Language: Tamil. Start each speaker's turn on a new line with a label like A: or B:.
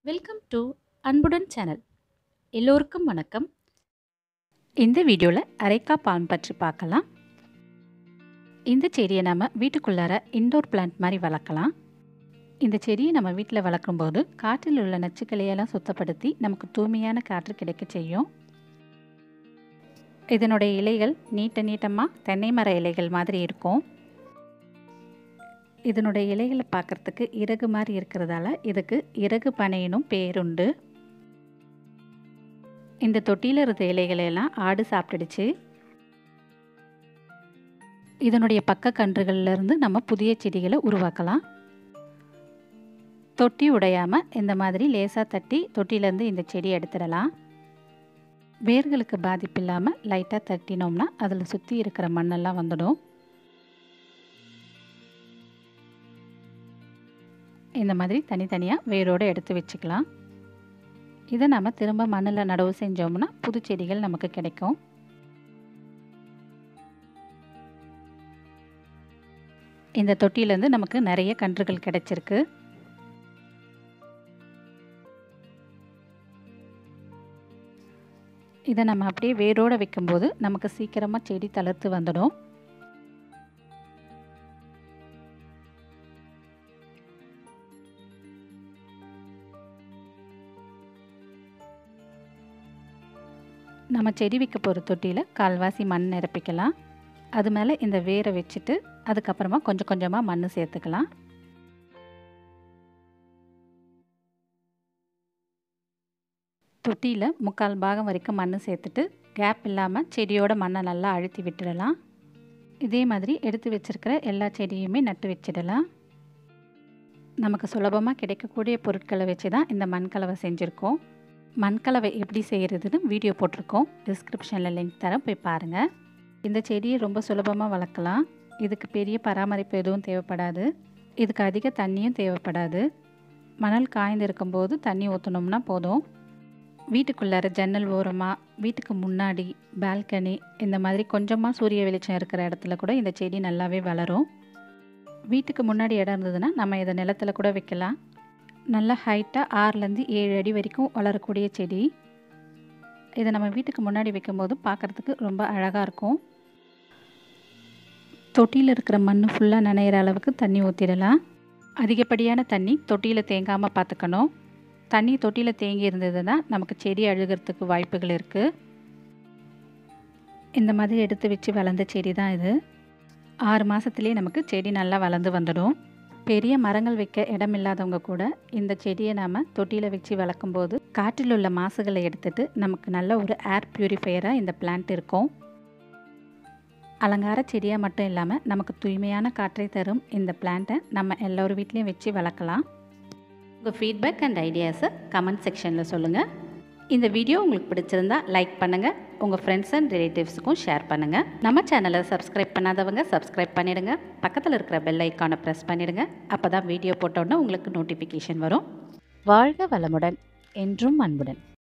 A: வெல்கம் டு அன்புடன் சேனல் எல்லோருக்கும் வணக்கம் இந்த வீடியோவில் அரைக்கா பாம் பற்றி பார்க்கலாம் இந்த செடியை நம்ம வீட்டுக்குள்ளார இன்டோர் பிளான்ட் மாதிரி வளர்க்கலாம் இந்த செடியை நம்ம வீட்டில் வளர்க்கும்போது காற்றில் உள்ள நச்சுக்களையெல்லாம் சுத்தப்படுத்தி நமக்கு தூய்மையான காற்று கிடைக்க செய்யும் இதனுடைய இலைகள் நீட்ட நீட்டமாக தென்னை மர இலைகள் மாதிரி இருக்கும் இதனுடைய இலைகளை பார்க்குறதுக்கு இறகு மாதிரி இருக்கிறதால இதுக்கு இறகு பனையினும் பேருண்டு இந்த தொட்டியில் இருந்த இலைகளையெல்லாம் ஆடு சாப்பிட்டுடுச்சு இதனுடைய பக்க கன்றுகள்லேருந்து நம்ம புதிய செடிகளை உருவாக்கலாம் தொட்டி உடையாமல் இந்த மாதிரி லேசாக தட்டி தொட்டிலேருந்து இந்த செடி எடுத்துடலாம் வேர்களுக்கு பாதிப்பு இல்லாமல் லைட்டாக தட்டினோம்னா அதில் சுற்றி இருக்கிற மண்ணெல்லாம் வந்துடும் இந்த மாதிரி தனித்தனியாக வேரோடு எடுத்து வச்சுக்கலாம் இதை நம்ம திரும்ப மண்ணில் நடவு செஞ்சோம்னா புது செடிகள் நமக்கு கிடைக்கும் இந்த தொட்டியிலேருந்து நமக்கு நிறைய கன்றுகள் கிடைச்சிருக்கு இதை நம்ம அப்படியே வேரோடு வைக்கும்போது நமக்கு சீக்கிரமாக செடி தளர்த்து வந்துடும் நம்ம செடி வைக்க போகிற தொட்டியில் கால்வாசி மண் நிரப்பிக்கலாம் அது மேலே இந்த வேரை வச்சுட்டு அதுக்கப்புறமா கொஞ்சம் கொஞ்சமாக மண் சேர்த்துக்கலாம் தொட்டியில் முக்கால் பாகம் வரைக்கும் மண் சேர்த்துட்டு கேப் இல்லாமல் செடியோட மண்ணை நல்லா அழுத்தி விட்டுடலாம் இதே மாதிரி எடுத்து வச்சுருக்கிற எல்லா செடியுமே நட்டு வச்சிடலாம் நமக்கு சுலபமாக கிடைக்கக்கூடிய பொருட்களை வச்சு தான் இந்த மண்கலவை செஞ்சுருக்கோம் மண்கலவை எப்படி செய்கிறதுன்னு வீடியோ போட்டிருக்கோம் டிஸ்கிரிப்ஷனில் லிங்க் தரேன் போய் பாருங்கள் இந்த செடியை ரொம்ப சுலபமாக வளர்க்கலாம் இதுக்கு பெரிய பராமரிப்பு எதுவும் தேவைப்படாது இதுக்கு அதிக தண்ணியும் தேவைப்படாது மணல் காய்ந்து இருக்கும்போது தண்ணி ஊற்றணும்னா போதும் வீட்டுக்குள்ளார ஜன்னல் ஓரமாக வீட்டுக்கு முன்னாடி பால்கனி இந்த மாதிரி கொஞ்சமாக சூரிய வெளிச்சம் இருக்கிற இடத்துல கூட இந்த செடி நல்லாவே வளரும் வீட்டுக்கு முன்னாடி இடம் இருந்ததுன்னா நம்ம இதை நிலத்தில் கூட வைக்கலாம் நல்லா ஹைட்டாக ஆறுலேருந்து ஏழு அடி வரைக்கும் வளரக்கூடிய செடி இதை நம்ம வீட்டுக்கு முன்னாடி வைக்கும்போது பார்க்குறதுக்கு ரொம்ப அழகாக இருக்கும் தொட்டியில் இருக்கிற மண் ஃபுல்லாக நனையிற அளவுக்கு தண்ணி ஊற்றிடலாம் அதிகப்படியான தண்ணி தொட்டியில் தேங்காமல் பார்த்துக்கணும் தண்ணி தொட்டியில் தேங்கி இருந்ததுன்னா நமக்கு செடி அழுகிறதுக்கு வாய்ப்புகள் இருக்குது இந்த மாதிரி எடுத்து வச்சு வளர்ந்த செடி தான் இது ஆறு மாதத்துலேயே நமக்கு செடி நல்லா வளர்ந்து வந்துடும் பெரிய மரங்கள் வைக்க இடம் இல்லாதவங்க கூட இந்த செடியை நாம் தொட்டியில் வச்சு வளர்க்கும்போது காற்றில் உள்ள மாசுகளை எடுத்துட்டு நமக்கு நல்ல ஒரு ஏர் ப்யூரிஃபையராக இந்த பிளான்ட் இருக்கும் அலங்கார செடியாக மட்டும் இல்லாமல் நமக்கு தூய்மையான காற்றை தரும் இந்த பிளான்ட்டை நம்ம எல்லோரும் வீட்லேயும் வச்சு வளர்க்கலாம் உங்கள் ஃபீட்பேக் அண்ட் ஐடியாஸை கமெண்ட் செக்ஷனில் சொல்லுங்கள் இந்த வீடியோ உங்களுக்கு பிடிச்சிருந்தா லைக் பண்ணுங்கள் உங்கள் ஃப்ரெண்ட்ஸ் அண்ட் ரிலேட்டிவ்ஸுக்கும் ஷேர் பண்ணுங்கள் நம்ம சேனலை சப்ஸ்கிரைப் பண்ணாதவங்க சப்ஸ்கிரைப் பண்ணிடுங்க பக்கத்தில் இருக்கிற பெல் ஐக்கானை ப்ரெஸ் பண்ணிடுங்க அப்போ தான் வீடியோ போட்டோன்னே உங்களுக்கு நோட்டிஃபிகேஷன் வரும் வாழ்க வளமுடன் என்றும் அன்புடன்